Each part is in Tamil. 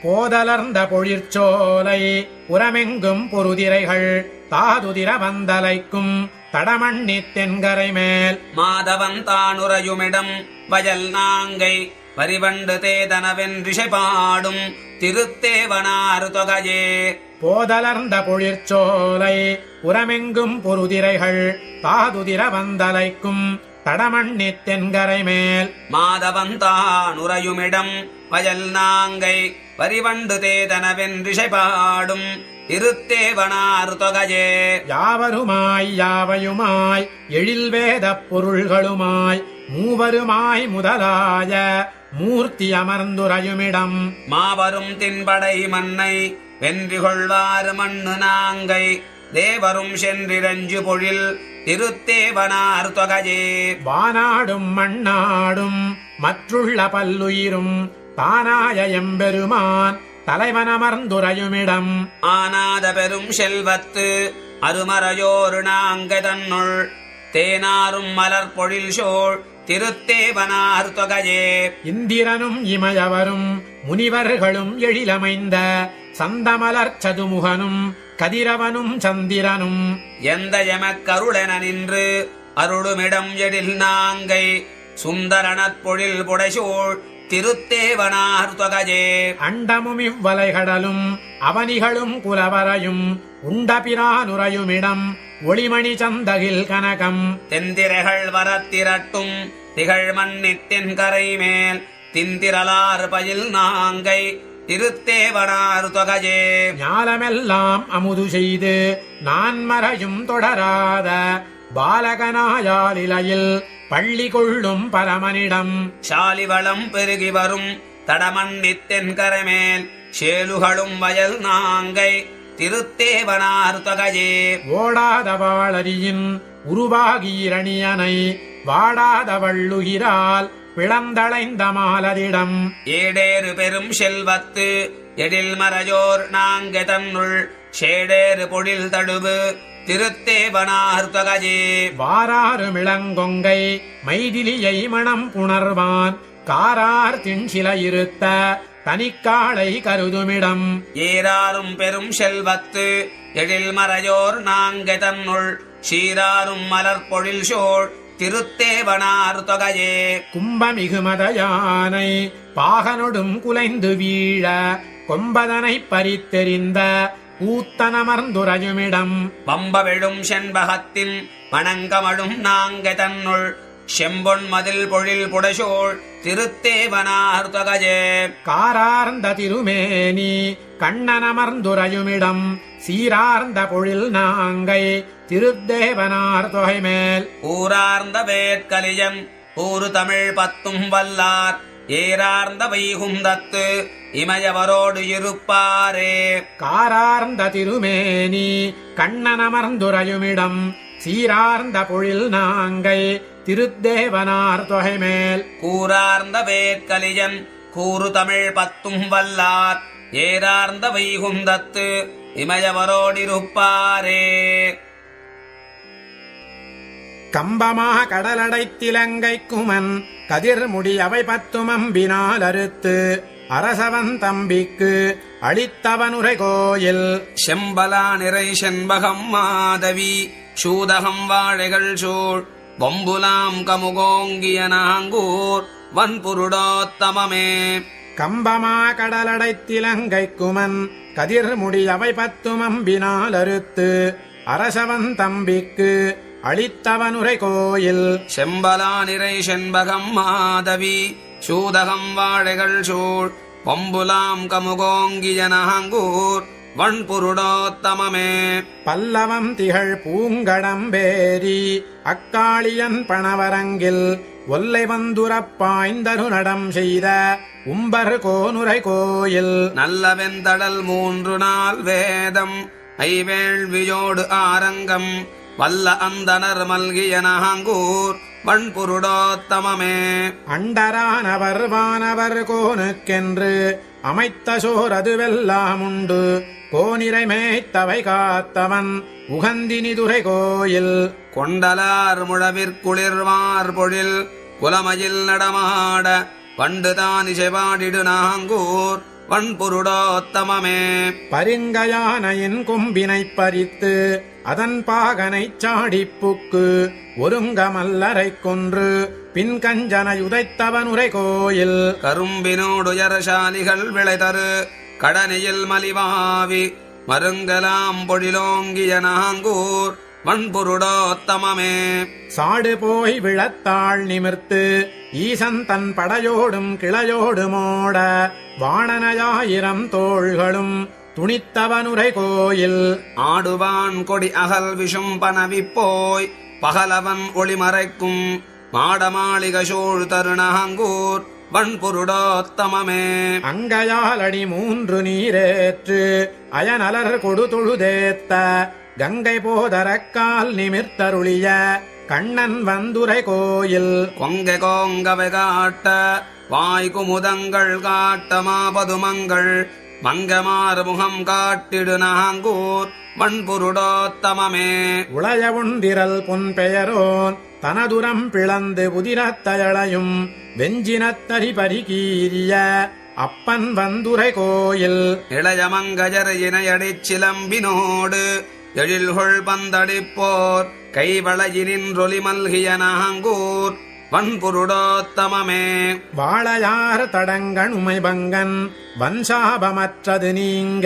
போதலர்ந்த பொழிற்சோலை உரமெங்கும் பொருதிரைகள் தாதுதிர வந்தலைக்கும் தடமண்ணி தென்கரை மேல் மாதவன் தானுரையுமிடம் வயல் நாங்கை பரிவண்டு தேதனவென்றிசை பாடும் திருத்தேவனாறு தொகையே போதலர்ந்த பொழிற்சோலை உரமெங்கும் பொருதிரைகள் தாதுதிர வந்தலைக்கும் தடமண்ணி தென்கரை மேல் மாதவன் தானுரையுமிடம் வயல் நாங்கை பரிவண்டு தேதனவென்றிசை பாடும் திருத்தேவனாறு தொகையே யாவருமாய் யாவையுமாய் எழில் வேதப் பொருள்களுமாய் மூவருமாய் முதலாய மூர்த்தி அமர்ந்துரையுமிடம் மாபெரும் தின்படை மன்னை வென்றி கொள்வார் மண்ணு நாங்கை தேவரும் சென்றிரஞ்சு பொழில் திருத்தேவனார் தொகையே வானாடும் மண்ணாடும் மற்றுள்ள பல்லுயிரும் தானாய எம்பெருமான் தலைவனமர்ந்துரையுமிடம் ஆனாத பெரும் செல்வத்து அருமறையோரு நாங்க தன்னுள் தேனாரும் மலர் பொழில் சோழ் திருத்தேவனார் தொகையே இந்திரனும் இமயவரும் முனிவர்களும் எழிலமைந்த சந்தமலர் சதுமுகனும் கதிரவனும் சந்திரனும் எந்த எமக்கருளென நின்று அருளுமிடம் எழில் நாங்கை சுந்தரணற் பொழில் புடைசூழ் திருத்தேவனார் தொகையே அண்டமும் இவ்வலைகடலும் அவனிகளும் புலவரையும் உண்டபிரானுரையுமிடம் ஒளிமணி சந்தகில் கனகம் தெந்திரைகள் வரத்திரட்டும் திகழ் மண்ணித்தின் கரை மேல் திந்திரலார் பயில் நாங்கை திருத்தேவனார் தொகையே ஞாலமெல்லாம் அமுது செய்து நான் மறையும் தொடராத பாலகனாயாலிலையில் பள்ளி கொள்ளும் பரமனிடம் சாலிவளம் பெருகி வரும் தடமண்ணித்தின் கரை மேல் சேலுகளும் வயல் நாங்கை திருத்தேவனார் தொகையே ஓடாத வாளரியின் உருவாகீரணியனை வாடாத வள்ளுகிறால் பிளந்தளைந்த மாலரிடம் ஏடேறு பெரும் செல்வத்து எழில் மறையோர் நாங்க தன்னுள் சேடேறு பொழில் தடுவு திருத்தேவனார் தொகையே வாராறு மிளங்கொங்கை மைதிலியை மணம் புணர்வான் காரார் திண்சில இருத்த தனிக்காளை கருதுமிடம் ஏறாரும் பெரும் செல்வத்து எழில் மறையோர் நாங்க தன்னுள் சீராரும் மலர் பொழில் சோழ் திருத்தேவனார் தொகையே கும்பமிகுமத யானை பாகனொடும் குலைந்து வீழ கொம்பதனை பறித்தெறிந்த கூத்தனமர்ந்துரையுமிடம் பம்பவிழும் செண்பகத்தின் வணங்கமழும் நாங்க தன்னுள் செம்பொன் மதில் பொழில் புடைசோழ் திருத்தேவனார் தொகையே காரார்ந்த திருமேனி கண்ணனமர்ந்துரையுமிடம் சீரார்ந்த பொழில் நாங்கை திருத்தேவனார் தொகை மேல் ஊரார்ந்த வேட்கலியம் ஊரு தமிழ் பத்தும் வல்லார் ஏறார்ந்த வைகுந்தத்து இமயவரோடு இருப்பாரே காரார்ந்த திருமேனி கண்ணனமர்ந்துரையுமிடம் சீரார்ந்த பொழில் நாங்கை திருத்தேவனார் தொகை மேல் கூரார்ந்த வேட்கலியன் கூறு தமிழ் பத்தும் வல்லார் ஏறார்ந்த வைகுந்தத்து இமயவரோடிருப்பாரே கம்பமா கடலடைத்திலங்கை குமன் கதிர்முடி அவை பத்துமம்பினால் அறுத்து அரசவன் தம்பிக்கு அளித்தவனுரை கோயில் செம்பலா நிறை செண்பகம் மாதவி சூதகம் வாழைகள் சூழ் பொம்புலாம் கமுகோங்கிய நாங்கூர் வன்புருடோத்தமமே கம்பமா கடலடைத்திலங்கை குமன் கதிர்முடி அவை பத்துமம்பினால் அறுத்து அரசவன் தம்பிக்கு அளித்தவனுரை கோயில் செம்பலா நிறை செண்பகம் மாதவி சூதகம் வாழைகள் சூழ் பொம்புலாம் கமுகோங்கிய நாங்கூர் வன்புருடோத்தமமே பல்லவம் திகழ் பூங்கடம்பேரி அக்காளியன் பணவரங்கில் ஒல்லை வந்துரப் பாய்ந்தரு நடம் செய்த உம்பர் கோனுரை கோயில் நல்லவெந்தடல் மூன்று நாள் வேதம் ஐவேள்வியோடு ஆரங்கம் வல்ல அந்தனர் மல்கிய நாங்கூர் வன்புருடோத்தமமே அண்டரானவர் வானவர் கோனுக்கென்று அமைத்த சோரதுவெல்லாம் உண்டு கோனிரை மேய்த்தவை காத்தவன் உகந்தினிதுரை கோயில் கொண்டலார் முழவிற்குளிர்வார் பொழில் குலமயில் நடமாட வண்டுதான் இசைபாடிடு நாங்கூர் வன்புருடோத்தமமே பரிங்கயானையின் கொம்பினைப் பறித்து அதன் பாகனைச் சாடிப்புக்கு ஒருங்கமல்லரைக் கொன்று பின் கஞ்சனை உதைத்தவனுரை கோயில் கரும்பினோடுயரசாலிகள் விளைதரு கடனியில் மலிவாவி மருங்கலாம் பொழிலோங்கிய நாங்கூர் வன்புருடோத்தமமே சாடு போய் விழத்தாள் நிமிர்த்து ஈசன் தன் படையோடும் கிளையோடுமோட வாணனையாயிரம் தோள்களும் துணித்தவனுரை கோயில் ஆடுவான் கொடி அகல் விஷம் பனவிப்போய் பகலவன் ஒளிமறைக்கும் மாடமாளிக சூழ் தருணாங்கூர் வன்புருடோத்தமமே அங்கையாலடி மூன்று நீரேற்று அயனலர் கொடு தொழுதேத்த கங்கை போதரக்கால் நிமிர்த்தருளிய கண்ணன் வந்துரை கோயில் கொங்கை கோங்கவை காட்ட வாய்குமுதங்கள் காட்ட மாபதுமங்கள் மங்கமார் முகம் காட்டிடு நாங்கூர் வன்புருடோத்தமமே உளைய உண்டிரல் பொன் பெயரோன் தனதுரம் பிளந்து புதிரத்தயளையும் வெஞ்சினத்தரி பரிகீரிய அப்பன் வந்துரை கோயில் இளையமங்கஜர் இணையடிச் சிலம்பினோடு எழில்கொள் பந்தடிப்போர் கைவளையினின்றொலி மல்கிய நாங்கூர் வன்புருடோத்தமமே வாழையார் தடங்கணுமை பங்கன் வன்சாபமற்றது நீங்க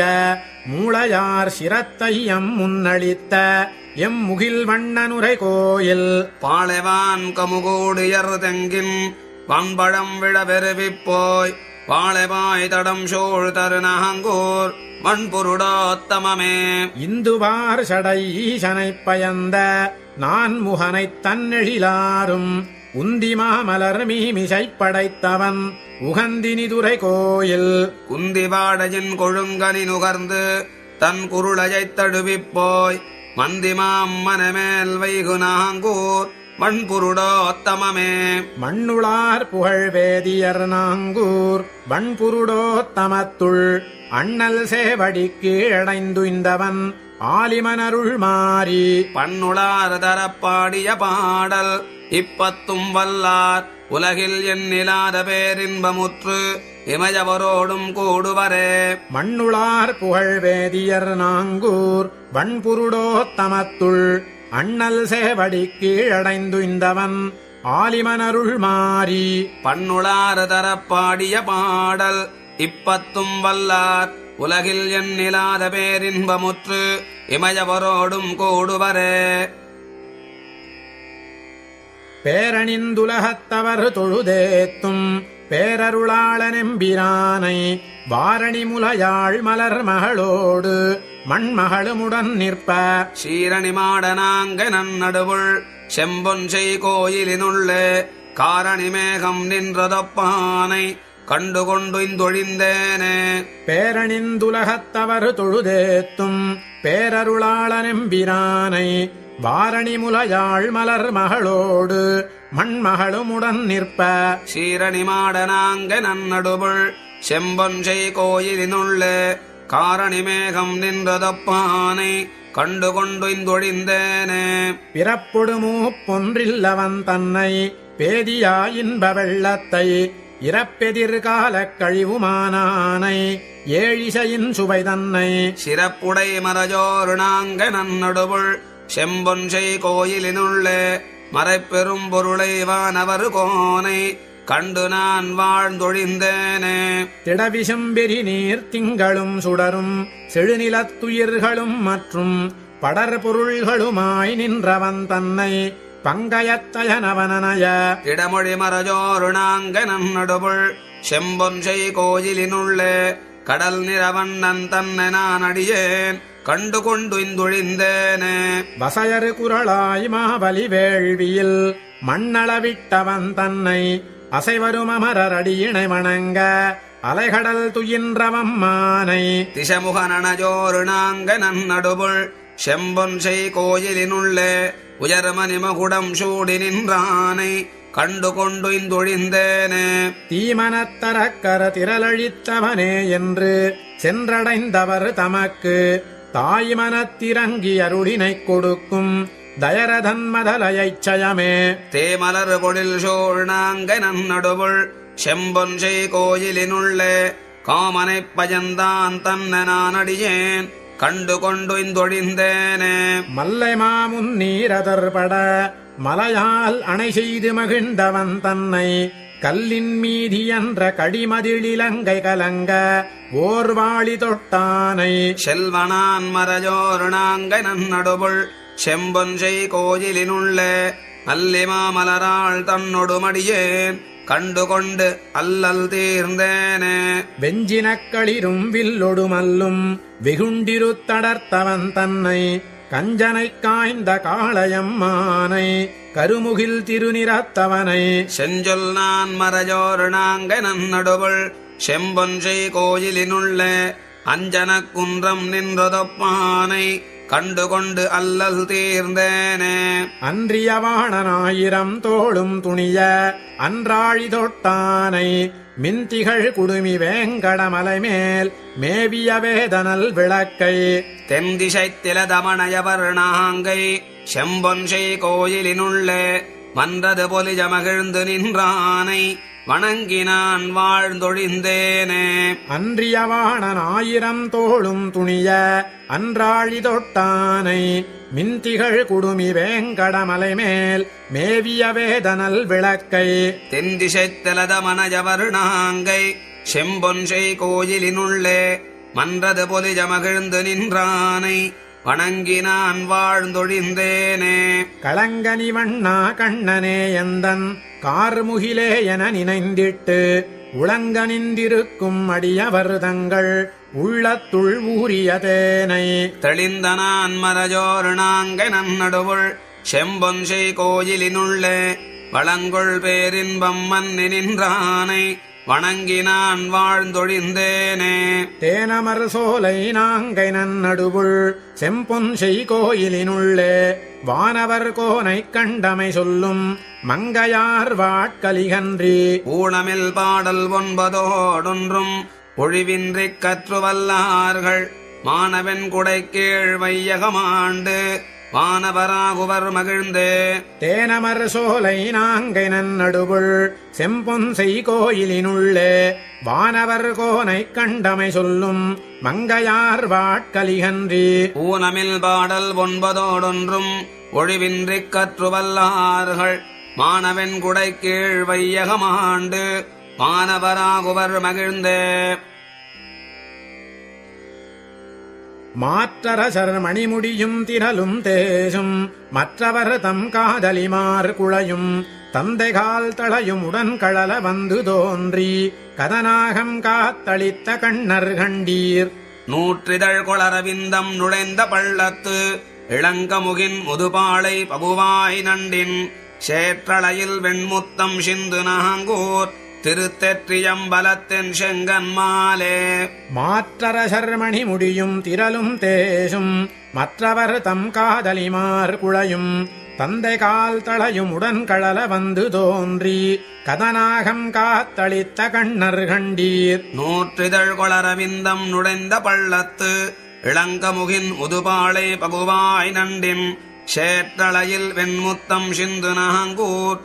மூளையார் சிரத்தையம் முன்னளித்த எம் முகில் வண்ணனுரை கோயில் பாளைவான் கமுகூடியர் தெங்கின் வன்பழம் விழ வெறுவிப்போய் வாழைவாய் தடம் சோழ் தருநாங்கூர் வன்புருடோத்தமமே இந்துவார் சடை ஈசனைப் பயந்த நான் முகனைத் தன்னெழிலாரும் உந்திமா மலர் மீமிசைப் படைத்தவன் உகந்தினிதுரை கோயில் குந்திவாடையின் கொழுங்கனி நுகர்ந்து தன் குருளையைத் தடுவிப்போய் மந்திமாம் மனமேல் வைகு நாங்கூர் வன்புருடோத்தமமே மண்ணுளார் புகழ் வேதியர் நாங்கூர் வன்புருடோத்தமத்துள் அண்ணல் சேவடி கீழடைந்துய்ந்தவன் ஆலிமனருள் மாறி பண்ணுளார் தரப்பாடிய பாடல் இப்பத்தும் வல்லார் உலகில் எண்ணிலாத பேரின்பமுற்று இமயவரோடும் கூடுவரே மண்ணுளார் புகழ் வேதியர் நாங்கூர் வன்புருடோத்தமத்துள் அண்ணல் சேவடி கீழடைந்துய்ந்தவன் ஆலிமனருள் மாறி பண்ணுளார் தரப்பாடிய பாடல் இப்பத்தும் வல்லார் உலகில் எண்ணிலாத பேரின்பமுற்று இமயவரோடும் கூடுவரே பேரணிந்துலகத்தவர் தொழுதேத்தும் பேரருளாளனெம்பிரானை வாரணி முலையாள் மலர் மகளோடு மண்மகளுமுடன் நிற்ப சீரணி மாடனாங்க நன்னடுவுள் செம்பொன்சை கோயிலினுள்ளே காரணி மேகம் நின்றதொப்பானை கண்டு கொண்டு இந்தொழிந்தேனே பேரணிந்துலகத்தவர் தொழுதேத்தும் பேரருளாளனெம்பிரானை வாரணி முலையாள் மலர் மகளோடு மண்மகளுமுடன் நிற்ப சீரணி மாடனாங்க நன்னடுவுள் செம்பொன்சை கோயிலினுள்ளே காரணி மேகம் நின்றதொப்பானை கண்டு கொண்டு இந்தொழிந்தேனே பிறப்பொடுமூ பொன்றில்லவன் தன்னை பேதியா இன்ப வெள்ளத்தை இறப்பெதிர்காலக் கழிவுமானானை ஏழிசையின் சுவை தன்னை சிறப்புடை மரஜோரு நாங்க நன்னடுவுள் செம்பொன்சை கோயிலினுள்ளே மறைப்பெரும் பொருளை வானவர் கோனை கண்டு நான் வாழ்ந்தொழிந்தேனே திடவிசம்பெரி நீர் திங்களும் சுடரும் செழுநிலத்துயிர்களும் மற்றும் படர் பொருள்களுமாய் நின்றவன் தன்னை பங்கயத்தயனவனய இடமொழி மரஜோரு நாங்க நன்னடுவுள் செம்பொன்சை கோயிலினுள்ளே கடல் நிறவண்ணன் தன்னை நான் அடியேன் கண்டு கொண்டு இந்தொழிந்தேனே வசையறு குரலாய் மாபலி வேள்வியில் மண்ணளவிட்டவன் தன்னை அசைவரும் அமரர் அடியினை வணங்க அலைகடல் துயின்றவம் மானை திசமுக நனஜோரு நாங்க நன்னடுவுள் செம்பொன்சை கோயிலினுள்ளே உயர்மணி மகுடம் சூடி நின்றானை கண்டு கொண்டு இந்தொழிந்தேனே தீமனத்தரக்கர திரளழித்தவனே என்று சென்றடைந்தவர் தமக்கு தாய்மனத்திறங்கி அருளினைக் கொடுக்கும் தயரதன் மதலையைச் சயமே தேமலர் பொழில் சோழ் நாங்க நன்னடுவுள் செம்பொன்சை கோயிலினுள்ளே காமனைப் பயந்தான் தன்ன நான் அடியேன் கண்டு கொண்டு இந்தொழிந்தேனே மல்லை மாமுன் நீரதர்பட மலையால் அணை செய்து மகிழ்ந்தவன் தன்னை கல்லின் மீதி என்ற கடிமதிலிலங்கை கலங்க ஓர்வாளி தொட்டானை செல்வனான் மரஜோர் நாங்கை நன்னடுபுள் செம்பொன்சை கோயிலினுள்ளே அல்லிமா மலராள் தன்னொடு மடியேன் கண்டு கொண்டு அல்லல் தீர்ந்தேனே வெஞ்சினக்களிரும் வில்லொடுமல்லும் வெகுண்டிருத்தடர்த்தவன் தன்னை கஞ்சனைக் காய்ந்த காளையம்மானை கருமுகில் திருநிறத்தவனை செஞ்சொல் நான் மரஜோர் நாங்கை நன்னடுபுள் செம்பொன்சை கோயிலினுள்ளே அஞ்சனக் குன்றம் நின்றதொப்பானை கண்டு கொண்டு அல்லல் தீர்ந்தேனே அன்றியவாணனாயிரம் தோளும் துணிய அன்றாழி தொட்டானை மின்திகள் குடுமி வேங்கடமலை மேல் மேவிய வேதனல் விளக்கை தென்திசைத்தில தமணயவர் நாங்கை செம்பொன்சை கோயிலினுள்ளே மன்றது பொலிஜ மகிழ்ந்து நின்றானை வணங்கினான் வாழ்ந்தொழிந்தேனே அன்றியவாணன் ஆயிரம் தோளும் துணிய அன்றாழி தொட்டானை மின்திகள் குடுமி வேங்கடமலை மேல் மேவிய வேதனல் விளக்கை தென்திசைத்தில தமணயவர் நாங்கை செம்பொன்சை கோயிலினுள்ளே மன்றது பொலிஜ மகிழ்ந்து நின்றானை வணங்கினான் வாழ்ந்தொழிந்தேனே களங்கனி வண்ணா கண்ணனே எந்தன் கார்முகிலே என நினைந்திட்டு உளங்கனிந்திருக்கும் அடியவர் தங்கள் உள்ளத்துள் ஊறிய தேனை தெளிந்த நான் மரஜோர் நாங்கை நன்னடுவுள் செம்பொன்சை கோயிலினுள்ளே வளங்கொள் பேரின்பம் மன்னி நின்றானை வணங்கினான் வாழ்ந்தொழிந்தேனே தேனமர் சோலை நாங்கை நன்னடுவுள் செம்பொன்சை கோயிலினுள்ளே வானவர் கோனைக் கண்டமை சொல்லும் மங்கையார் வாட்கலிகன்றி ஊனமில் பாடல் ஒன்பதோடொன்றும் ஒழிவின்றிக் கற்று வல்லார்கள் மாணவன் குடைக்கீழ் வையகமாண்டு வானவராகுவர் மகிழ்ந்தே தேனமர் சோலை நாங்கை நன்னடுவுள் செம்பொன்சை கோயிலினுள்ளே வானவர் கோனைக் கண்டமை சொல்லும் மங்கையார் வாட்கலிகன்றி ஊனமில் பாடல் ஒன்பதோடொன்றும் ஒழிவின்றிக் கற்று வல்லார்கள் மாணவன் குடைக்கீழ் வையகமாண்டு வானவராகுவர் மகிழ்ந்தே மாற்றரசர் மணிமுடியும் திரளும் தேசும் மற்றவர் தம் காதலிமார் குழையும் தந்தைகால் தளையும் உடன் கழல வந்து தோன்றி கதனாகம் காத்தளித்த கண்ணர் கண்டீர் நூற்றிதழ் கொளரவிந்தம் நுழைந்த பள்ளத்து இளங்கமுகின் முதுபாளை பகுவாய் நண்டின் சேற்றளையில் வெண்முத்தம் சிந்து நாங்கூர் திருத்தெற்றியம்பலத்தின் செங்கன் மாலே மாற்றரசர் மணிமுடியும் திரளும் தேசும் மற்றவர் தம் காதலிமார் குழையும் தந்தை கால் தளையும் உடன் கழல வந்து தோன்றி கதனாகம் காத்தளித்த கண்ணர் கண்டீர் நூற்றிதழ் கொளரவிந்தம் நுழைந்த பள்ளத்து இளங்கமுகின் முதுபாளை பகுவாய் நண்டின் சேற்றளையில் வெண்முத்தம் சிந்து நாங்கூர்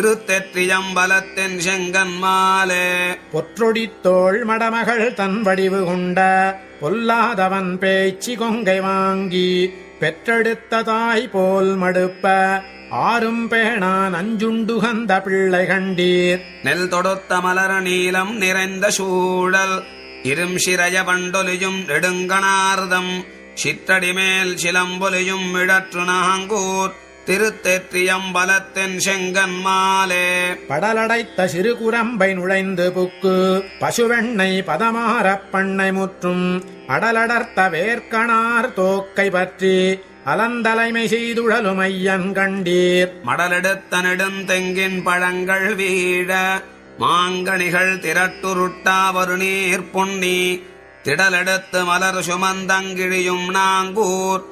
திருத்தெற்றியம்பலத்தின் செங்கன் மாலே பொற்றொடித்தோள் மடமகள் தன் வடிவு கொண்ட பொல்லாதவன் பேச்சு கொங்கை வாங்கி பெற்றெடுத்த தாய் போல் மடுப்ப ஆறும் பேணான் அஞ்சுண்டுகந்த பிள்ளை கண்டீர் நெல் தொடுத்த மலர நீலம் நிறைந்த சூழல் இரும் சிரய பண்டொலியும் நெடுங்கணார்தம் சிற்றடிமேல் சிலம்பொலியும் இழற்று நாங்கூர் திருத்தெற்றியம்பலத்தின் செங்கன் மாலே படலடைத்த சிறு குரம்பை நுழைந்து புக்கு பசுவெண்ணை பதமாரப் பண்ணை முற்றும் அடலடர்த்த வேர்க்கணார் தோக்கை பற்றி அலந்தலைமை செய்துழலும் ஐயன் கண்டீர் மடலெடுத்த நெடுந்தெங்கின் பழங்கள் வீழ மாங்கனிகள் திரட்டுருட்டாவரு நீர் பொன்னி திடலெடுத்து மலர் சுமந்தங்கிழியும் நாங்கூர்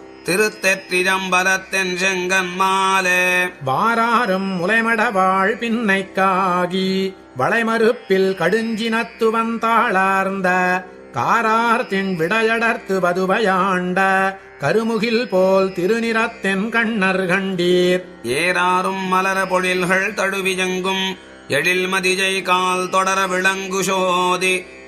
திருத்தெற்றிரம்பலத்தின் செங்கன் மாலே வாராரும் முலைமடவாள் பின்னைக்காகி வளைமறுப்பில் கடுஞ்சினத்து வந்தாளார்ந்த காரார்த்தின் விடையடர்த்து பதுவையாண்ட கருமுகில் போல் திருநிறத்தின் கண்ணர் கண்டீர் ஏறாரும் மலர பொழில்கள் தழுவியங்கும் எழில் மதிஜை கால் தொடர விளங்கு சோதி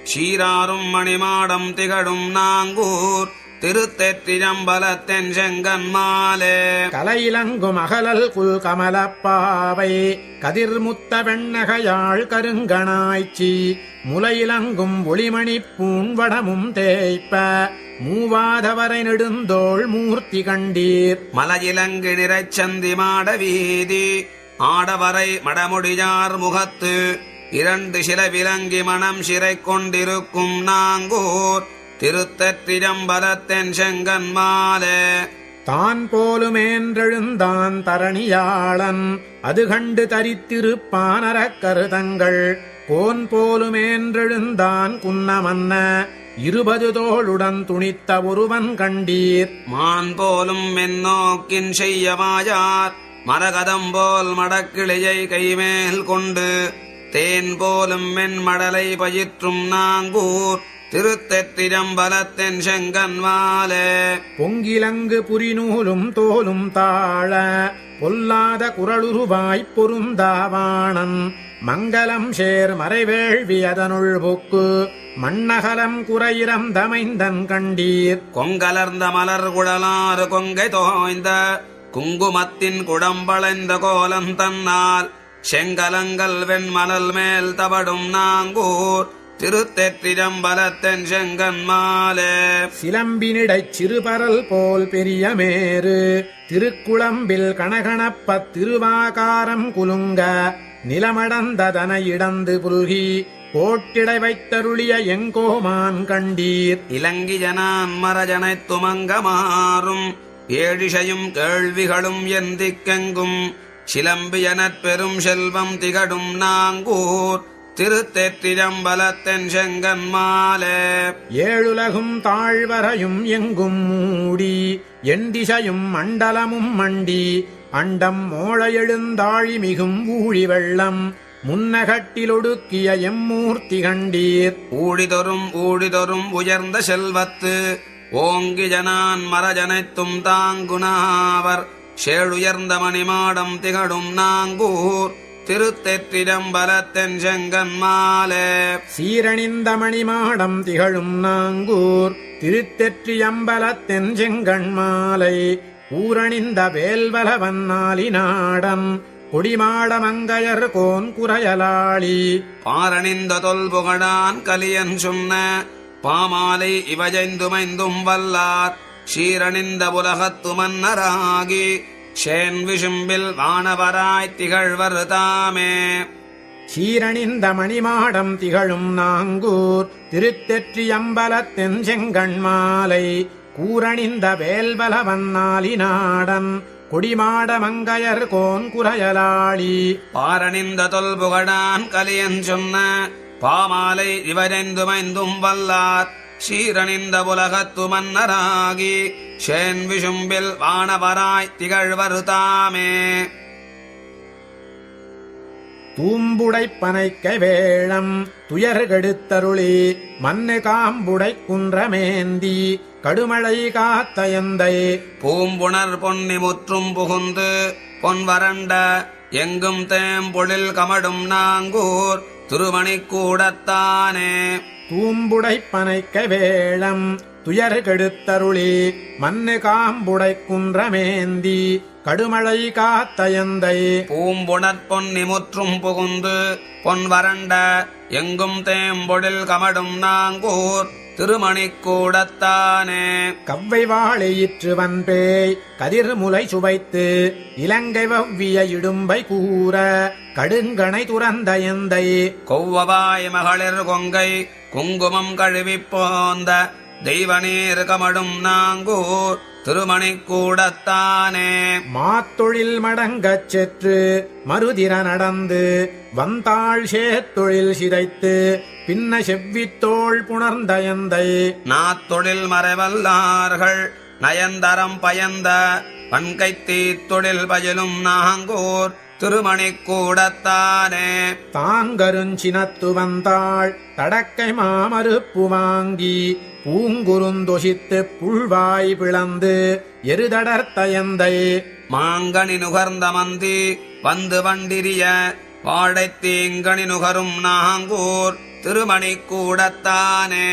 சீராரும் மணிமாடம் திகழும் நாங்கூர் திருத்தெற்றிரம்பலத்தென் செங்கன் மாலே கலையிலங்கும் அகலல் குல் கமலப்பாவை கதிர்முத்த வெண்ணகையாள் கருங்கணாய்ச்சி முலையிலங்கும் ஒளிமணி பூண்வடமும் தேய்ப்ப மூவாதவரை நெடுந்தோள் மூர்த்தி கண்டீர் மலையிலங்கு நிறைச்சந்தி மாட வீதி ஆடவரை மடமுடியார் முகத்து இரண்டு சில விலங்கி மனம் சிறை கொண்டிருக்கும் நாங்கூர் திருத்தற்றிரம்பலத்தென் செங்கன் மாலே தான் போலுமேன்றெழுந்தான் தரணியாளன் அது கண்டு தரித்திருப்பானரக் கருதங்கள் கோன் போலுமேன்றெழுந்தான் குன்னமன்ன இருபது தோளுடன் துணித்த ஒருவன் கண்டீர் மான் போலும் மென்னோக்கின் செய்யமாயார் மரகதம் போல் மடக்கிளையை கைமேல் கொண்டு தேன் போலும் மென்மடலை பயிற்றும் நாங்கூர் திருத்தெற்றிரம்பலத்தென் செங்கன் மாலே பொங்கிலங்கு புரிநூலும் தோலும் தாழ பொல்லாத குரலுருவாய்ப் பொருந்தாவாணன் மங்கலம் சேர் மறைவேள்வி அதனுள் புக்கு மண்ணகலம் குறையிரம் தமைந்தன் கண்டீர் கொங்கலர்ந்த மலர் குழலாறு கொங்கை தோய்ந்த குங்குமத்தின் குடம்பளைந்த கோலம் தன்னால் செங்கலங்கள் வெண்மணல் மேல் தவடும் நாங்கூர் திருத்தெற்றிரம்பலத்தென் செங்கன் மாலே சிலம்பினிடைச் சிறுபரல் போல் பெரிய மேரு திருக்குளம்பில் கணகணப்பத் திருவாகாரம் குலுங்க நிலமடந்ததன இடந்து புல்கி கோட்டிடை வைத்தருளிய எங்கோமான் கண்டீர் இலங்கியனான் மரஜனைத் துமங்க மாறும் ஏழிசையும் கேள்விகளும் எந்திக்கெங்கும் சிலம்பியனற் பெரும் செல்வம் திகடும் நாங்கூர் திருத்தெற்றிரம்பலத்தென் செங்கன் மாலே ஏழுலகும் தாழ்வரையும் எங்கும் மூடி எண்டிசையும் மண்டலமும் மண்டி அண்டம் மோழ எழுந்தாழி மிகும் ஊழி வெள்ளம் முன்னகட்டிலொடுக்கிய எம்மூர்த்தி கண்டீர் ஊழிதொரும் ஊழிதொரும் உயர்ந்த செல்வத்து ஓங்கி ஜனான் மரஜனைத்தும் தாங்குனாவர் சேழுயர்ந்த மணிமாடம் திகழும் நாங்கூர் திருத்தெற்றிரம்பலத்தென் செங்கன் மாலே சீரணிந்த மணிமாடம் திகழும் நாங்கூர் திருத்தெற்றியம்பலத்தென் செங்கண் மாலை ஊரணிந்த வேல்வலவன் நாளினாடம் கொடிமாடமங்கையர் கோன் குறையலாளி பாரணிந்த தொல்புகழான் கலியன் சொன்ன பாமாலை இவஜைந்துமைந்தும் வல்லார் சீரணிந்த உலகத்து மன்னராகி சேன் விசும்பில் வானவராய் திகழ்வர் தாமே சீரணிந்த மணிமாடம் திகழும் நாங்கூர் திருத்தெற்றியம்பலத்தென் செங்கண் மாலை கூரணிந்த வேல்வலவன் நாளினாடன் கொடிமாடமங்கையர் கோன் குறையலாளி பாரணிந்த தொல்புகழான் கலியன் சொன்ன பாமாலை இவரைந்துமைந்தும் வல்லார் சீரணிந்த உலகத்து மன்னராகி சேன் விசும்பில் வானவராய் திகழ்வர் தாமே தூம்புடைப் பனைக்க வேழம் துயர்கெடுத்தருளி மண்ணு காம்புடைக் குன்றமேந்தி கடுமழை காத்தயந்தை பூம்புணர் பொன்னி முற்றும் புகுந்து பொன்வரண்ட எங்கும் தேம்பொழில் கமடும் நாங்கூர் திருமணிக்கூடத்தானே தூம்புடைப் பனைக்க வேழம் துயர்கெடுத்தருளி மண்ணு காம்புடைக் குன்றமேந்தி கடுமழை காத்தயந்தை பூம்புணர் பொன்னி முற்றும் புகுந்து பொன்வரண்ட எங்கும் தேம்பொழில் கமடும் நாங்கூர் திருமணிக்கூடத்தானே கவ்வை வாழையிற்று வன்பேய் கதிர்முலை சுவைத்து இலங்கை வவ்விய இடும்பை கூற கடுங்கணை துறந்த எந்தை கொவ்வவாய் மகளிர் கொங்கை குங்குமம் கழுவிப் போந்த தெய்வநீர் கமடும் நாங்கூர் திருமணிக்கூடத்தானே மாத்தொழில் மடங்கச் செற்று மறுதிர நடந்து வந்தாள் சேத்தொழில் சிதைத்து பின்ன செவ்வித்தோள் புணர்ந்த எந்தை நாத்தொழில் மறைவல்லார்கள் நயந்தரம் பயந்த பண்கைத்தீத் தொழில் பயிலும் நாங்கூர் திருமணிக்கூடத்தானே தாங்கருஞ்சினத்து வந்தாள் தடக்கை மாமறுப்பு வாங்கி பூங்குருந்தொசித்து புல்வாய் பிளந்து எருதடர்த்த எந்தை மாங்கனி நுகர்ந்த மந்தி வந்து வண்டிரிய வாழைத் தீங்கனி நுகரும் நாங்கூர் திருமணிக் கூடத்தானே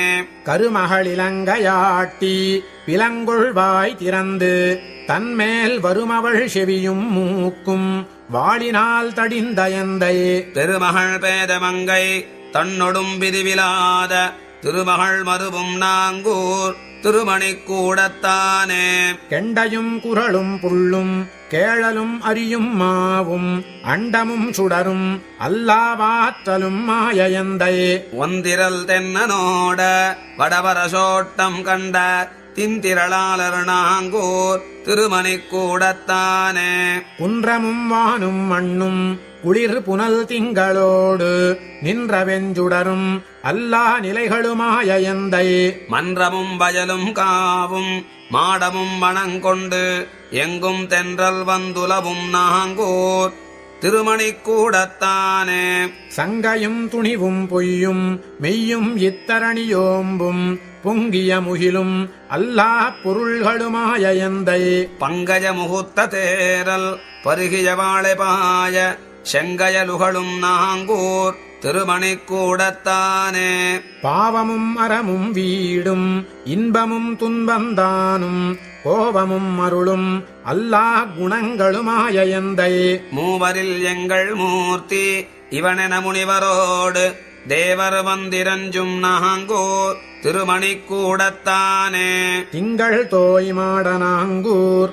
கருமகளிலங்கையாட்டி பிலங்கொள்வாய் திறந்து தன்மேல் வருமவள் செவியும் மூக்கும் வாளினால் தடிந்தயந்தை திருமகள் பேதமங்கை தன்னொடும் விதிவிலாத திருமகள் மறுவும் நாங்கூர் திருமணிக் கூடத்தானே கெண்டையும் குரலும் புள்ளும் கேழலும் அரியும் மாவும் அண்டமும் சுடரும் அல்லாவாற்றலும் மாயயந்தை ஒந்திரல் தென்னனோட வடவர சோட்டம் கண்ட திந்திரளாளர் நாங்கூர் திருமணிக் கூடத்தானே குன்றமும் வானும் மண்ணும் குளிர் புனல் திங்களோடு நின்ற வெஞ்சுடரும் அல்லா நிலைகளுமாயந்தை மன்றமும் வயலும் காவும் மாடமும் வனங்கொண்டு எங்கும் தென்றல் வந்துலவும் நாங்கூர் திருமணிக் கூடத்தானே சங்கையும் துணிவும் பொய்யும் மெய்யும் இத்தரணியோம்பும் பொங்கிய முகிலும் அல்லா பொருள்களுமாயந்தை பங்கஜ முகுத்த தேரல் பருகிய வாழை பாய செங்கயலுகளும் நாங்கூர் திருமணிக் கூடத்தானே பாவமும் அறமும் வீடும் இன்பமும் துன்பந்தானும் கோபமும் அருளும் அல்லா குணங்களுமாயந்தை மூவரில் எங்கள் மூர்த்தி இவனென முனிவரோடு தேவர் வந்திரஞ்சும் நாங்கூர் திருமணிக் கூடத்தானே திங்கள் தோய் மாடனாங்கூர்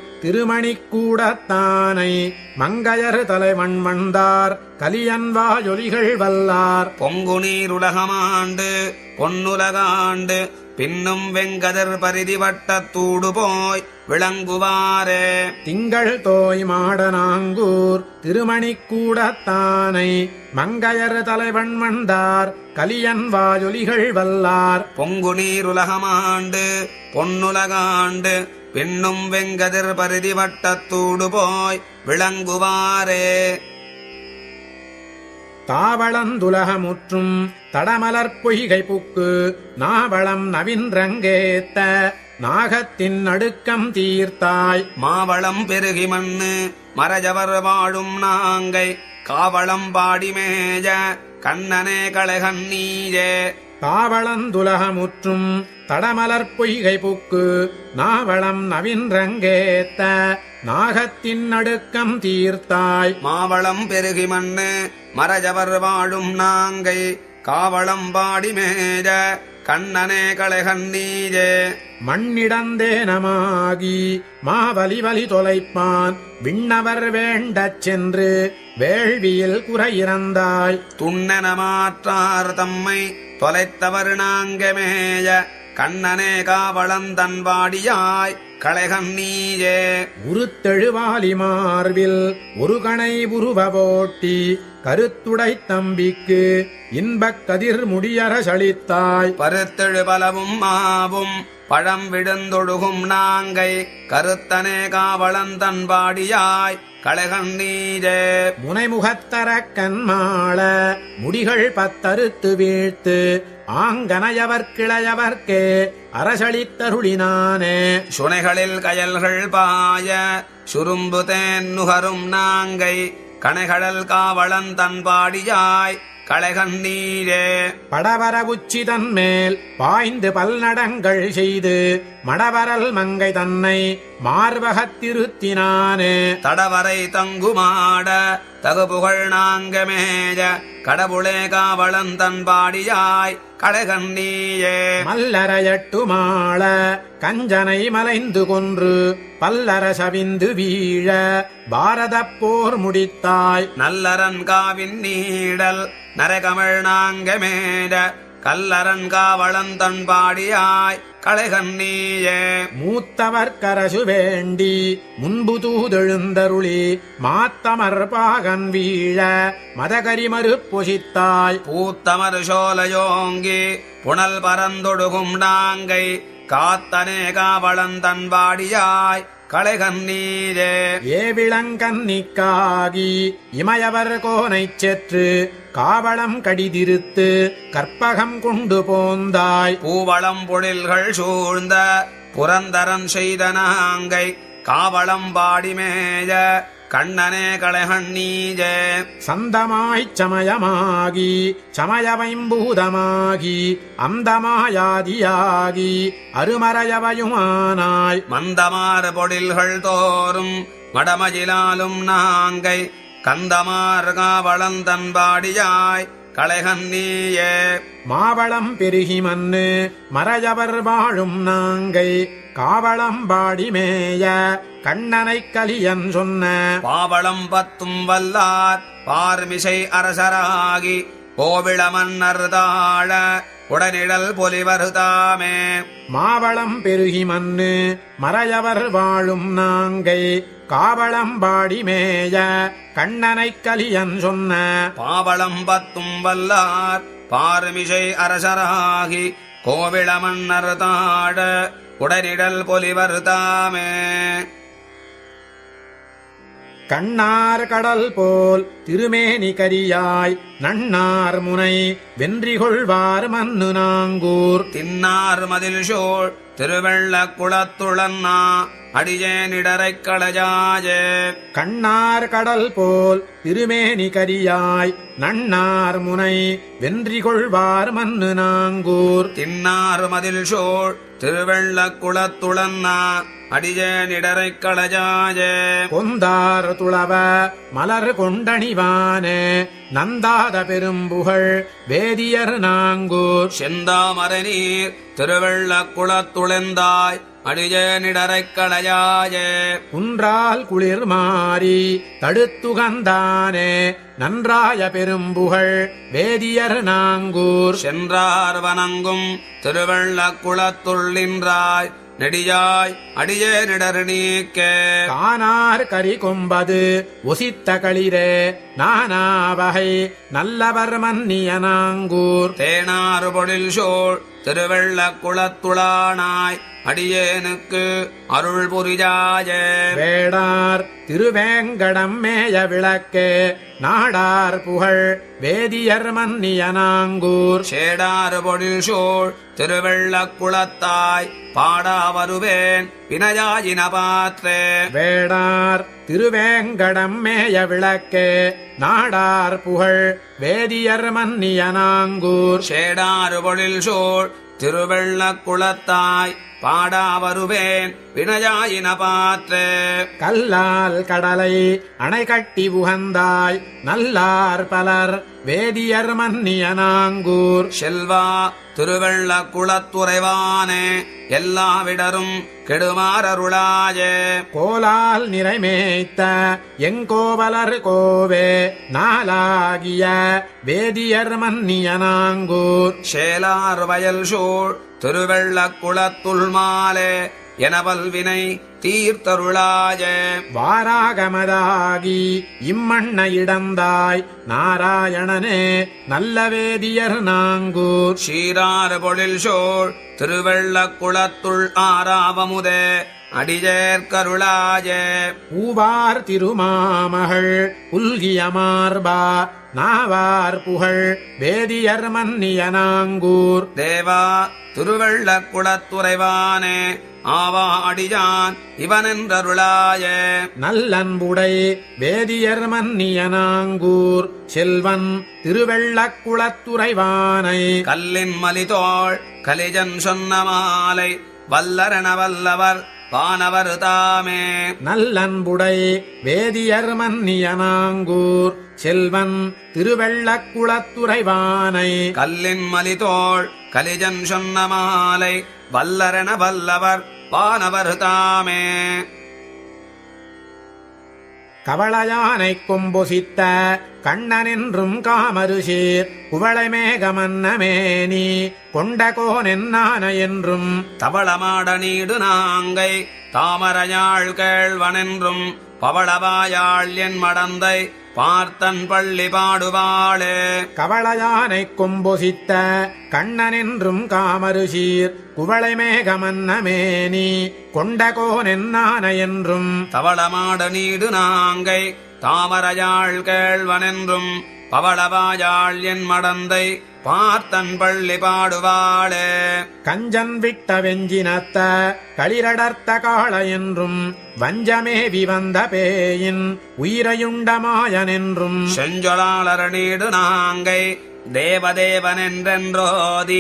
திருமணிக்கூடத்தானை மங்கையர் தலைவன் வந்தார் கலியன் வாயொலிகள் வல்லார் பொங்கு நீருலகமாண்டு பொன்னுலகாண்டு பின்னும் வெங்கதர் பரிதி வட்டத்தூடு போய் விளங்குவாரே திங்கள் தோய் மாடனாங்கூர் திருமணிக்கூடத்தானை மங்கையர் தலைவன் வந்தார் கலியன் வாயொலிகள் வல்லார் பொங்கு நீருலகமாண்டு பொன்னுலகாண்டு பின்னும் வெங்கதிர் பரிதி வட்டத்தூடு போய் விளங்குவாரே தாவளந்துலகமுற்றும் தடமலர் பொய்கை புக்கு நாவளம் நவின்றங்கேத்த நாகத்தின் நடுக்கம் தீர்த்தாய் மாவளம் பெருகி மண்ணு மரஜவர் வாழும் நாங்கை காவளம் பாடிமேஜ கண்ணனே களைகண்ணீரே தாவளந்துலகமுற்றும் தடமலர் பொய்கை புக்கு நாவளம் நவின்றங்கேத்த நாகத்தின் நடுக்கம் தீர்த்தாய் மாவளம் பெருகி மண்ணு மரஜவர் வாழும் நாங்கை காவளம் பாடிமேஜ கண்ணனே களைகண்ணீரே மண்ணிடந்தேனமாகி மாவலி வலி தொலைப்பான் விண்ணவர் வேண்டச் சென்று வேள்வியில் குறையிறந்தாய் துண்ணென மாற்றார் தம்மை தொலைத்தவர் நாங்கமேய கண்ணனே காவளந்தன் வாடியாய் களைகண்ணீரே உருத்தெழுவாலி மார்பில் ஒரு கணை உருவ போட்டி கருத்துடை தம்பிக்கு இன்பக் கதிர் முடியற சளித்தாய் பருத்தெழு பலவும் மாவும் பழம் விடுந்தொழுகும் நாங்கை கருத்தனே காவளந்தன் வாடியாய் களைகண்ணீரே முனைமுகத்தரக்கன் மாள முடிகள் பத்தறுத்து வீழ்த்து ஆங்கனையவர் கிளையவர்க்கே அரசளித்தருளினானே சுனைகளில் கயல்கள் பாய சுரும்பு தேன் நுகரும் நாங்கை கணைகடல் காவலன் தன் பாடியாய் களைகண்ணீரே படவர உச்சி தன்மேல் பாய்ந்து பல்நடங்கள் செய்து மடவரல் மங்கை தன்னை மார்பகத்திருத்தினானே தடவரை தங்குமாட தகுபுகழ் நாங்கமேஜ கடவுளே காவலன் தன் பாடியாய் களைகண்ணீயே மல்லரையட்டு மாள கஞ்சனை மலைந்து கொன்று பல்லர சவிந்து வீழ பாரதப் போர் முடித்தாய் நல்லரன் காவின் நீடல் நரகமிழ் நாங்கமேட கல்லரன் காவலன் தன் பாடியாய் களைகண்ணீயே மூத்தவர் கரசு வேண்டி முன்பு தூதெழுந்தருளி மாத்தமர் பாகன் வீழ மதகரிமறு பொசித்தாய் பூத்தமர் சோலையோங்கி புனல் பரந்தொடுகும் நாங்கை காத்தனே காவலன் தன் பாடியாய் களைகண்ணீரே ஏவிளங்கன்னிக்காகி இமயவர் கோனைச் செற்று காவளம் கடிதிருத்து கற்பகம் கொண்டு போந்தாய் பூவளம் பொழில்கள் சூழ்ந்த புரந்தரன் செய்த நாங்கை காவளம் பாடிமேய கண்ணனே களைகண்ணீஜே சந்தமாய்ச் சமயமாகி சமயவைம்பூதமாகி அந்தமாயாதியாகி அருமறையவையுமானாய் மந்தமார் பொடில்கள் தோறும் மடமஜிலாலும் நாங்கை கந்தமார் காவளந்தன்பாடியாய் களைகண்ணீயே மாவளம் பெருகி மண்ணு மறையவர் வாழும் நாங்கை காவளம் பாடிமேய கண்ணனைக் கலியன் சொன்ன பாவளம் பத்தும் வல்லார் பார்மிசை அரசராகி கோவிள மன்னர் தாழ உடனிடல் பொலிவருதாமே மாவளம் பெருகி மண்ணு மறையவர் வாழும் நாங்கை காவளம் பாடிமேய கண்ணனைக் கலியன் சொன்ன பாவளம் பத்தும் வல்லார் பார்மிசை அரசராகி கோவிள மன்னர் தாழ உடனிடல் பொலிவருதாமே கண்ணார் கடல் போல் திருமேனி கரியாய் நன்னார் முனை வென்றிகொள்வார் மன்னு நாங்கூர் தின்னார் மதில் சோழ் திருவெள்ள குளத்துளன்னா அடியேனிடரைக் களஜாஜே கண்ணார் கடல் போல் திருமேனி கரியாய் நன்னார் முனை வென்றிகொள்வார் மன்னு நாங்கூர் தின்னார் மதில் சோழ் திருவெள்ள குளத்துளன்னா அடியேனிடரைக் களஜாஜே கொந்தார் துளவ மலர் கொண்டணிவானே நந்தாத பெரும்புகழ் வேதியர் நாங்கூர் செந்தாமரை நீர் திருவெள்ள குளத்துளந்தாய் அடியேனிடரைக் களஜாஜே குன்றால் குளிர் மாறி தடுத்துகந்தானே நன்றாய பெரும்புகழ் வேதியர் நாங்கூர் சென்றார் வணங்கும் திருவெள்ள குளத்துள்ளின்றாய் நெடியாய் அடியேனிடர் நீக்கே கானார் கரி கொம்பது ஒசித்த களிரே நானா வகை நல்லவர் மன்னிய நாங்கூர் தேனாறு பொழில் சோழ் திருவெள்ள குளத்துளானாய் அடியேனுக்கு அருள் புரிஜாயே வேடார் திருவேங்கடம் மேய விளக்கே நாடார் புகழ் வேதியர் மன்னிய நாங்கூர் சேடாறு பொழில் சோழ் திருவெள்ள குளத்தாய் பாடா வருவேன் வினயாயின பாத்ரே வேடார் திருவேங்கடம் மேய விளக்கே நாடார் புகழ் வேதியர் மன்னிய நாங்கூர் சேடாறு பொழில் சோழ் திருவெள்ள குளத்தாய் பாடா வருவேன் வினயாயின பாத்ரே கல்லால் கடலை அணை கட்டி உகந்தாய் நல்லார் பலர் வேதியர் மன்னிய நாங்கூர் செல்வா திருவெள்ள குளத்துறைவானே எல்லாவிடரும் கெடுமாறருளாயே கோலால் நிறைமேய்த்த எங்கோவலர் கோவே நாளாகிய வேதியர் மன்னிய நாங்கூர் சேலார் வயல் சூழ் திருவெள்ள குளத்துள் மாலே எனவல் வினை தீர்த்தருளாயே வாராகமதாகி இம்மண்ண இடந்தாய் நாராயணனே நல்ல வேதியர் நாங்கூர் சீராறு பொழில் சோழ் திருவெள்ள குளத்துள் ஆறாவமுதே அடிஜேற்கருளாயே பூவார் திருமாமகள் புல்கிய மார்பா நாவார் புகழ் வேதியர் மன்னிய நாங்கூர் தேவா திருவெள்ள குளத்துறைவானே ஆவா அடியான் இவனென்றருளாயே நல்லன்புடை வேதியர் மன்னிய நாங்கூர் செல்வன் திருவெள்ளக் குளத்துறைவானை கல்லின் மலிதோள் கலிஜன் சொன்ன மாலை வல்லரண வல்லவர் வானவர் தாமே நல்லன்புடை வேதியர் மன்னிய நாங்கூர் செல்வன் திருவெள்ளக் குளத்துறைவானை கல்லின் மலிதோள் கலிஜன் சொன்ன மாலை வல்லரண வல்லவர் வானவர் தாமே கவளையானைக் கொம்பொசித்த கண்ணனென்றும் காமருசீர் குவளை மேகமன்னமேனி கொண்டகோனென்னான என்றும் தவளமாட நீடு நாங்கை தாமரையாள் கேழ்வனென்றும் பவளவாயாள் என் மடந்தை பார்த்தன் பள்ளி பாடுவாளே கவளையானைக் கொம்பொசித்த கண்ணனென்றும் காமருசீர் குவளை மேகமன்னமேனி கொண்டகோனென்னான என்றும் தவளமாட நீடு நாங்கை தாமரையாள் கேழ்வனென்றும் பவளவாயாள் என் மடந்தை பார்த்தன் பள்ளி பாடுவாளே கஞ்சன் விட்ட வெஞ்சினத்த களிரடர்த்த காள என்றும் வஞ்சமேவி வந்த பேயின் உயிரையுண்ட மாயனென்றும் செஞ்சொலாளரநீடு நாங்கை தேவதேவன் என்றென்றோதி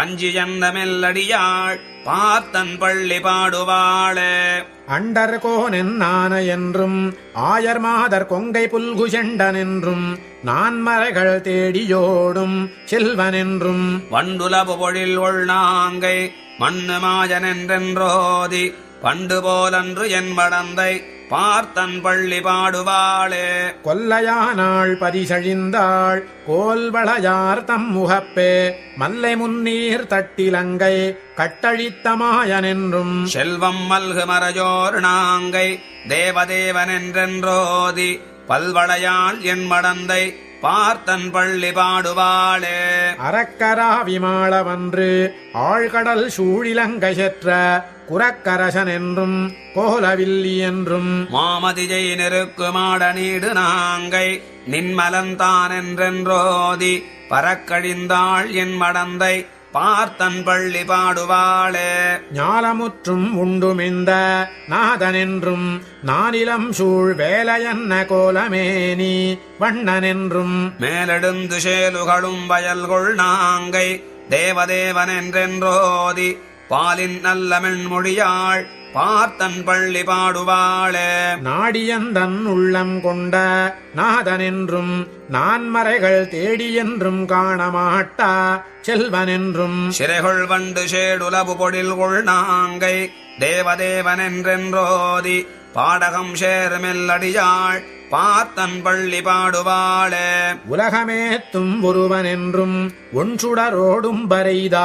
பஞ்சிஜந்தமெல்லடியாள் பார்த்தன் பள்ளி பாடுவாளே அண்டர் கோனென்னான என்றும் ஆயர் மாதர் கொங்கை புல்குஷெண்டன் என்றும் நான்மறைகள் தேடியோடும் செல்வனென்றும் வண்டுலபு பொழில் உள்நாங்கை மண்ணு மாஜன் என்றென்றோதி பண்டு போலன்று என் மடந்தை பார்த்தன் பள்ளி பாடுவாளே கொல்லையானாள் பரிசழிந்தாள் கோல்வளையார் தம் முகப்பே மல்லை முன்னீர் தட்டிலங்கை கட்டழித்த மாயனென்றும் செல்வம் மல்கு மரஜோர் நாங்கை தேவதேவன் என்றென்றோதி பல்வளையாள் என் மடந்தை பார்த்தன் பள்ளி பாடுவாளே அறக்கராவிமாளவன்று ஆழ்கடல் சூழிலங்கை செற்ற குரக்கரசன் என்றும் கோலவில்லி என்றும் மாமதிஜை நெருக்கு மாட நீடு நாங்கை நின்மலந்தான் என்றென்றோதி பறக்கழிந்தாள் என் மடந்தை பார்த்தன் பள்ளி பாடுவாளே ஞாலமுற்றும் உண்டுமிந்த நாதனென்றும் நானிலம் சூழ் வேலையன்ன கோலமேனி வண்ணனென்றும் மேலெடுந்து சேலுகளும் வயல்கொள் நாங்கை தேவதேவன் என்றென்றோதி பாலின் நல்ல மென்மொழியாள் பார்த்தன் பள்ளி பாடுவாளே நாடியந்தன் உள்ளம் கொண்ட நாதனென்றும் நான்மறைகள் தேடியென்றும் காணமாட்டா செல்வனென்றும் சிறைகொள் வண்டு சேடுலபு பொழில் கொள் நாங்கை தேவதேவன் என்றென்றோதி பாடகம் சேருமெல்லடியாள் பார்த்தன் பள்ளி பாடுவாளே உலகமேத்தும் ஒருவனென்றும் ஒன்றுடரோடும் பரைதா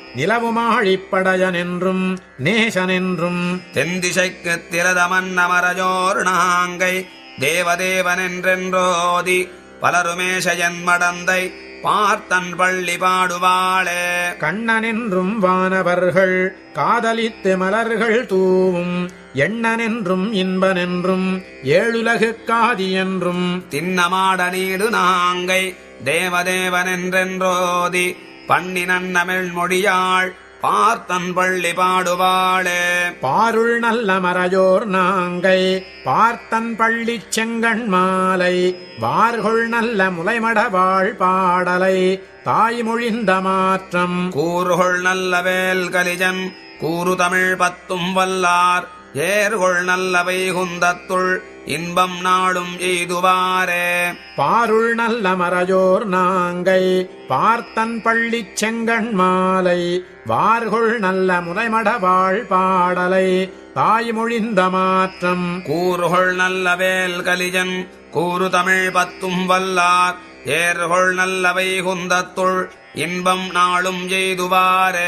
நிலவுமாழிப்படையனென்றும் நேசனென்றும் தென்திசைக்கு திரதமன் அமரஜோர் நாங்கை தேவதேவன் என்றென்றோதி பலருமேஷயன் மடந்தை பார்த்தன் பள்ளி பாடுவாளே கண்ணனென்றும் வானவர்கள் காதலித்து மலர்கள் தூவும் எண்ணனென்றும் இன்பனென்றும் ஏழுலகுக்காதி என்றும் தின்னமாட நீடு நாங்கை தேவதேவன் என்றென்றோதி பண்ணினன் தமிழ் மொழியாள் பார்த்தன் பள்ளி பாடுவாளே பாருள் நல்ல மறையோர் நாங்கை பார்த்தன் பள்ளிச் செங்கண் மாலை வார்கொள் நல்ல முலைமடவாழ் பாடலை தாய்மொழிந்த மாற்றம் கூறுகொள் நல்ல வேல் கலிஜன் கூறு தமிழ் பத்தும் வல்லார் ஏறுகொள் நல்ல வைகுந்தத்துள் இன்பம் நாளும் எய்துவாரே பாருள் நல்ல மறையோர் நாங்கை பார்த்தன் பள்ளிச் செங்கண் மாலை வார்கொள் நல்ல முலைமடவாழ் பாடலை தாய்மொழிந்த மாற்றம் கூறுகொள் நல்ல வேல் கலிஜன் கூறு தமிழ் பத்தும் வல்லார் ஏறுகொள் நல்ல வைகுந்தத்துள் இன்பம் நாளும் எய்துவாரே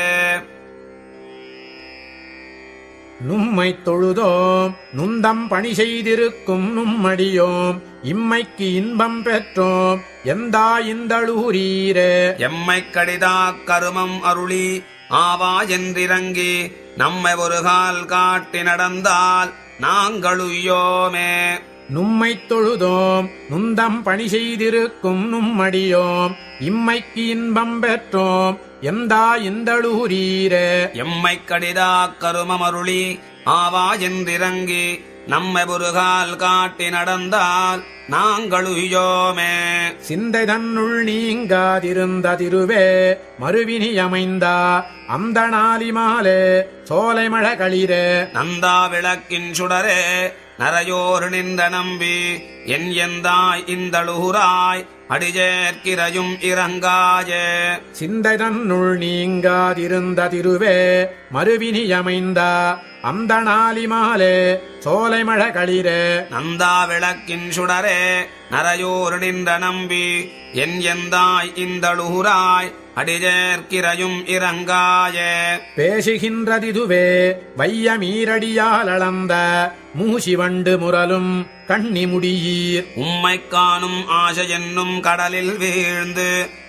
நும்மைத் தொழுதோம் நுந்தம் பணி செய்திருக்கும் நும்மடியோம் இம்மைக்கு இன்பம் பெற்றோம் எந்தா இந்தளூரீரே எம்மைக் கடிதாக் கருமம் அருளி ஆவா என்றிறங்கி நம்மை ஒரு கால் காட்டி நடந்தால் நாங்களுயோமே நும்மைத் தொழுதோம் நுந்தம் பணி செய்திருக்கும் நும்மடியோம் இம்மைக்கு இன்பம் பெற்றோம் எந்தா இந்தளூரீரே எம்மைக் கடிதாக் கருமம் அருளி ஆவா என்றிறங்கி நம்மை ஒரு கால் காட்டி நடந்தால் நாங்களுயோமே சிந்தை தன்னுள் நீங்காதிருந்த திருவே மறுவினி அமைந்தா அந்த நாளிமாலே சோலை மழகளிரே நந்தா விளக்கின் சுடரே நரையோர் நின்ற நம்பி என் எந்தாய் இந்தழுகுராய் அடிஜேற்கிறையும் இறங்காயே சிந்தை தன்னுள் நீங்காதிருந்த திருவே மறுவினி அமைந்தா அந்த நாளிமாலே சோலை மழகளிரே நந்தா விளக்கின் சுடரே நரையோர் நின்ற நம்பி என் எந்தாய் இந்தழுகுராய் அடிஜேற்கிறையும் இறங்காயே பேசுகின்றதிதுவே வைய மீரடியால் அளந்த மூசி வண்டு முரலும் கண்ணி முடியீர் உம்மைக் காணும் ஆசை என்னும் கடலில் வீழ்ந்து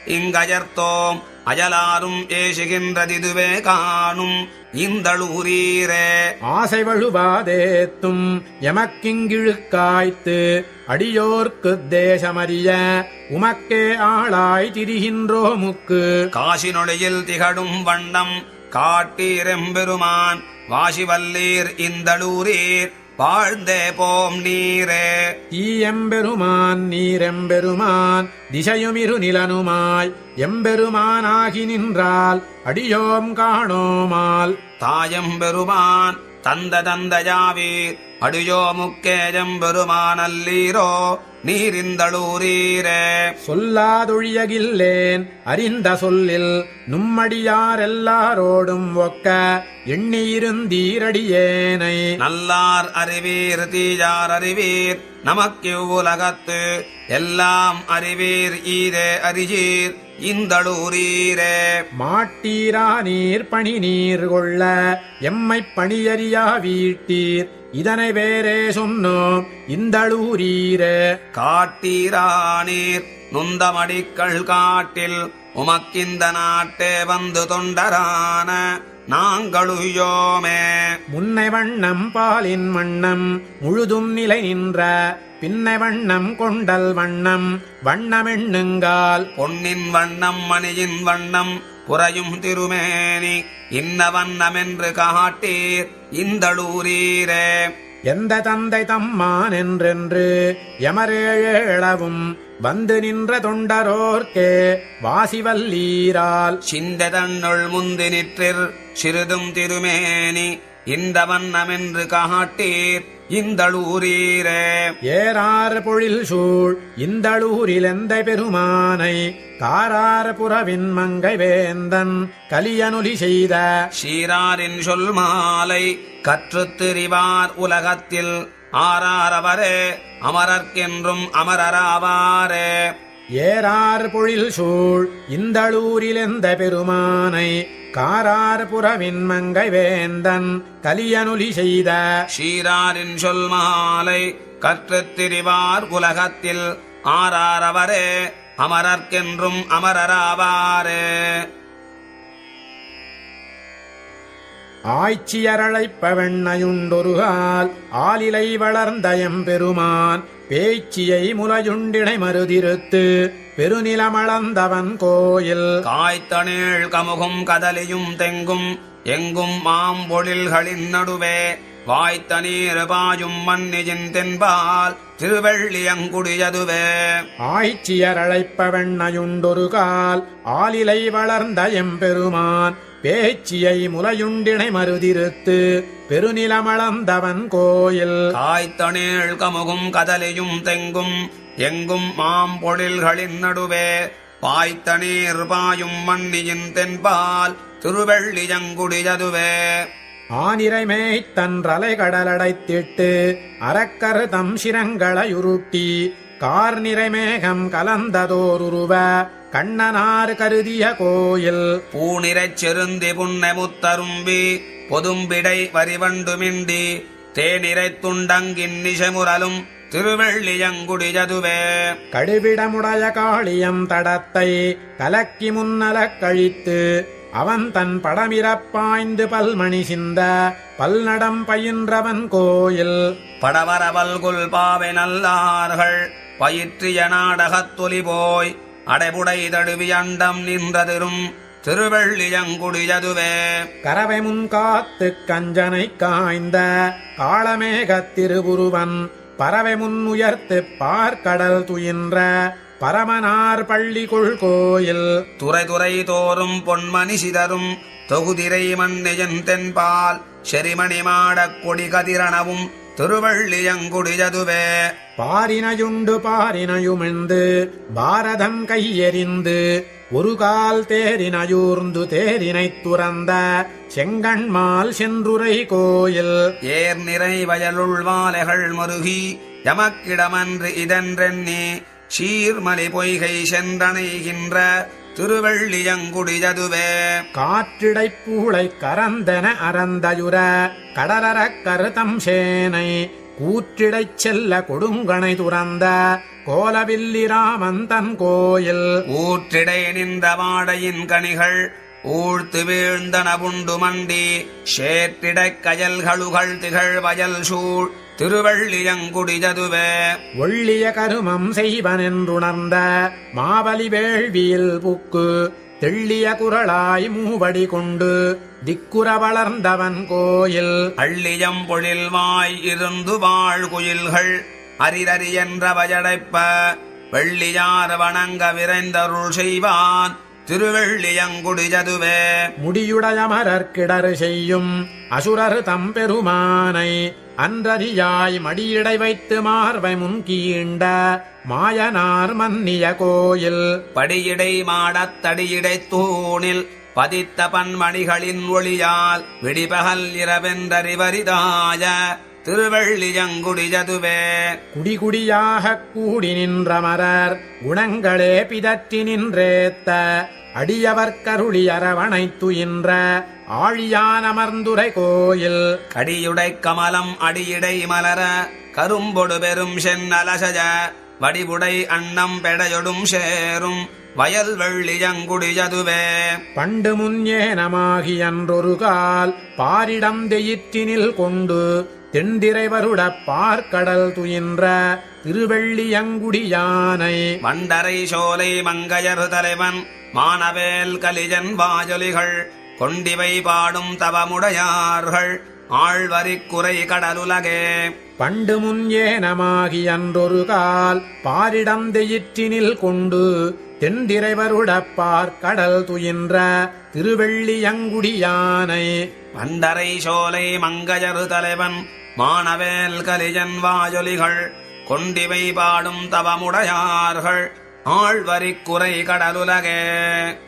இங்கயர்த்தோம் அயலாரும் ஏசுகின்றதிதுவே காணும் இந்தளூரீரே ஆசை வழுவாதேத்தும் எமக்கிங்கிழுக்காய்த்து அடியோர்க்கு தேசமறிய உமக்கே ஆளாய் திரிகின்றோமுக்கு காசினொளியில் திகழும் வண்ணம் காட்டீரெம்பெருமான் வாசிவல்லீர் இந்தளூரீர் வாழ்ந்தே போம் நீரே தீயெம்பெருமான் நீரெம்பெருமான் திசையுமிரு நிலனுமாய் எம்பெருமானாகி நின்றால் அடியோம் காணோமால் தாயம்பெருமான் தந்த தந்தஜாவீர் அடியோ முக்கேஜம் பெருமானல்லீரோ நீரிந்தளூரீரே சொல்லாதொழியகில்லேன் அறிந்த சொல்லில் நும்மடியாரெல்லாரோடும் ஒக்க எண்ணியிருந்தீரடியேனை நல்லார் அறிவீர் தீயார் அறிவீர் நமக்கிவ்வுலகத்து எல்லாம் அறிவீர் ஈரே அறியீர் இந்தளூரீரே மாட்டீரா நீர் பணி நீர் கொள்ள எம்மைப் பணியறியா வீட்டீர் இதனை வேறே சொன்னோம் இந்தளூரீரே காட்டீரானீர் நுந்தமடிக்கள் காட்டில் உமக்கிந்த நாட்டே வந்து தொண்டரான நாங்களுயோமே முன்னை வண்ணம் பாலின் வண்ணம் முழுதும் நிலை நின்ற பின்னை வண்ணம் கொண்டல் வண்ணம் வண்ணமெண்ணுங்கால் பொன்னின் வண்ணம் மணியின் வண்ணம் புறையும் திருமேனி இன்ன வண்ணமென்று காட்டீர் இந்தளூரீரே எந்த தந்தை தம்மான் என்றென்று எமரேழவும் வந்து நின்ற தொண்டரோர்க்கே வாசிவல்லீரால் சிந்த தன்னுள் முந்தி நிற்றிர் சிறிதும் திருமேனி இந்த வண்ணமென்று காட்டீர் இந்தளூரீரே ஏறார் பொழில் சூழ் இந்தளூரில் எந்த பெருமானை காரார் புறவின் மங்கை வேந்தன் கலியனுலி செய்த ஷீராரின் சொல் மாலை கற்றுத் திரிவார் உலகத்தில் ஆராரவரே அமரர்க்கென்றும் அமரராவாரே ஏறார் பொழில் சூழ் இந்தளூரில் எந்த பெருமானை காரார் புறவின் மங்கை வேந்தன் கலியனுலி செய்த ஷீராரின் சொல் மாலை கற்றுத் திரிவார் உலகத்தில் ஆராரவரே அமரர்க்கென்றும் அமரராவாரே ஆய்ச்சியரழைப்ப வெண்ணையுண்டொருகால் ஆலிலை வளர்ந்த எம்பெருமான் பேச்சியை முலையுண்டிடை மறுதிருத்து பெருநிலமளந்தவன் கோயில் காய்த்தனேள் கமுகும் கதலியும் தெங்கும் எங்கும் மாம்பொழில்களின் நடுவே வாய்த்த நீர் பாயும் மன்னியின் தென்பால் திருவள்ளியங்குடியதுவே ஆய்ச்சியரழைப்ப வெண்ணையுண்டொருகால் ஆலிலை வளர்ந்த எம்பெருமான் பேச்சியை முலையுண்டிடை மறுதிருத்து பெருநிலமளந்தவன் கோயில் காய்த்தனேள் கமுகும் கதலியும் தெங்கும் எங்கும் மாம்பொழில்களின் நடுவே பாய்த்த நீர் பாயும் மன்னியின் தென்பால் திருவள்ளியங்குடியதுவே ஆனிரை மேய்த்தன்றலை கடலடைத்திட்டு அரக்கர் தம் சிரங்களையுருட்டி கார் நிறைமேகம் கலந்ததோருருவ கண்ணனார் கருதிய கோயில் பூனிரைச் செருந்தி புன்னை முத்தரும்பி பொதும்பிடை வரிவண்டுமிண்டி தேனிரைத் துண்டங்கின் நிசமுரலும் திருவள்ளியங்குடியதுவே கடுவிடமுடைய காளியம் தடத்தை கலக்கி முன்னலக் கழித்து அவன் தன் படமிரப்பாய்ந்து பல்மணி சிந்த பல்நடம் பயின்றவன் கோயில் படவரவல்குல் பாவை நல்லார்கள் பயிற்றிய நாடகத்தொலி போய் அடைபுடை தழுவி அண்டம் நின்றதிரும் திருவள்ளியங்குடியதுவே கரவை முன் காத்து கஞ்சனை காய்ந்த காளமேகத் திருவுருவன் பறவை முன் உயர்த்து பார்க்கடல் துயின்ற பரமனார் பள்ளி கோயில் துறை துறை தோறும் பொன்மணி சிதறும் தொகுதிரை மன்னியன் தென்பால் செரிமணி மாடக் கொடி கதிரணவும் திருவள்ளியங்குடியதுவே பாரினையுண்டு பாரினையுமெந்து பாரதம் கையெறிந்து ஒரு கால் தேரினையூர்ந்து தேரினைத் துறந்த செங்கண்மால் சென்றுரை கோயில் ஏர் நிறை வயலுள் வாலைகள் மருகி எமக்கிடமன்று இதென்றெண்ணி சீர்மலி பொய்கை சென்றணைகின்ற திருவள்ளியங்குடியதுவே காற்றிடைப் பூளை கரந்தன அறந்தயுர கடலறக் கருத்தம் சேனை கூற்றிடைச் செல்ல கொடுங்கணை துறந்த கோலவில்லி ராமன் தன் கோயில் ஊற்றிடை நின்ற வாடையின் கனிகள் ஊழ்த்து வீழ்ந்தன புண்டு மண்டி சேற்றிடைக் கயல்களுகள் திகழ் வயல் சூழ் திருவள்ளியங்குடிஜதுவே ஒள்ளிய கருமம் செய்வனென்றுணர்ந்த மாவலி வேள்வியில் புக்கு தெள்ளிய குரலாய் மூவடி கொண்டு திக்குற வளர்ந்தவன் கோயில் அள்ளியம் பொழில் வாய் இருந்து வாழ் குயில்கள் அரிரரி என்ற வயடைப்ப வெள்ளியார் வணங்க விரைந்தருள் செய்வான் திருவெள்ளியங்குடிஜதுவே முடியுடையமரர் கிடறு செய்யும் அசுரர் தம் பெருமானை அன்றறியாய் மடியிடை வைத்து மார்வை முன்கீண்ட மாயனார் மன்னிய கோயில் படியிடை மாடத் தடியிடை தூணில் பதித்த பன்மணிகளின் ஒளியால் விடிபகல் இரவென்றறிவரிதாய திருவள்ளியங்குடிஜதுவே குடிகுடியாகக் கூடி நின்றமரர் குணங்களே பிதற்றி நின்றேத்த அடியவர் கருளி அரவணைத்துயின்ற ஆழியானமர்ந்துரை கோயில் கடியுடை கமலம் அடியிடை மலர கரும்பொடு பெரும் சென்னலசஜ வடிவுடை அன்னம் பெடையொடும் சேரும் வயல் வெள்ளியங்குடியதுவே பண்டு முன்னேனமாகி அன்றொரு கால் பாரிடம் தெயிற்றினில் கொண்டு தென்திரைவருடப் பார்க்கடல் துயின்ற திருவெள்ளியங்குடி யானை வண்டரை சோலை மங்கையர் தலைவன் மானவேல் கலிஜன் வாஜொலிகள் கொண்டிவை பாடும் தவமுடையார்கள் ஆழ்வரிக் குறை கடலுலகே பண்டு முன்னேனமாகி அன்றொரு கால் பாரிடம் தெயிற்றினில் கொண்டு தென்திரைவருடப் பார்க்கடல் துயின்ற திருவெள்ளியங்குடி யானை வண்டரை சோலை மங்கையரு தலைவன் மானவேல் கலிஜன் வாஜொலிகள் கொண்டிவை பாடும் தவமுடையார்கள் ஆழ்வரிக் குறை கடலுலகே